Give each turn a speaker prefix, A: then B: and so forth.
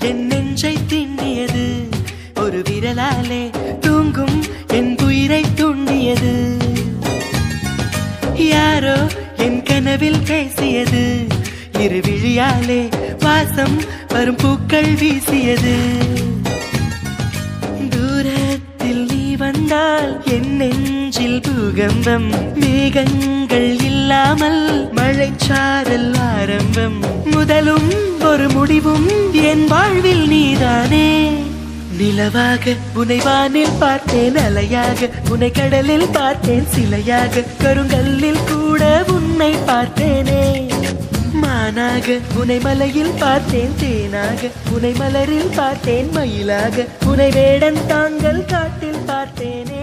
A: என் நெஞ்சை திண்ணியது ஒரு விரலாலே தூங்கும் என் உயிரை துண்ணியது யாரோ என் கனவில் பேசியது இரு விழியாலே வாசம் வரும் பூக்கள் வீசியது தூரத்தில் நீ வந்தால் என் நெஞ்சில் பூகம்பம் மேகங்கள் இல்லாமல் மழைச்சாரல் ஆரம்பம் முதலும் ஒரு முடிவும் என் வாழ்வில் நீதானே நிலவாக உனை வானில் பார்த்தேன் அலையாக உனை கடலில் பார்த்தேன் சிலையாக கருங்கல்லில் கூட உன்னை பார்த்தேனே மானாக உனை மலையில் பார்த்தேன் தேனாக உனை மலரில் பார்த்தேன் மயிலாக உனை வேடன் தாங்கள் காட்டில் பார்த்தேனே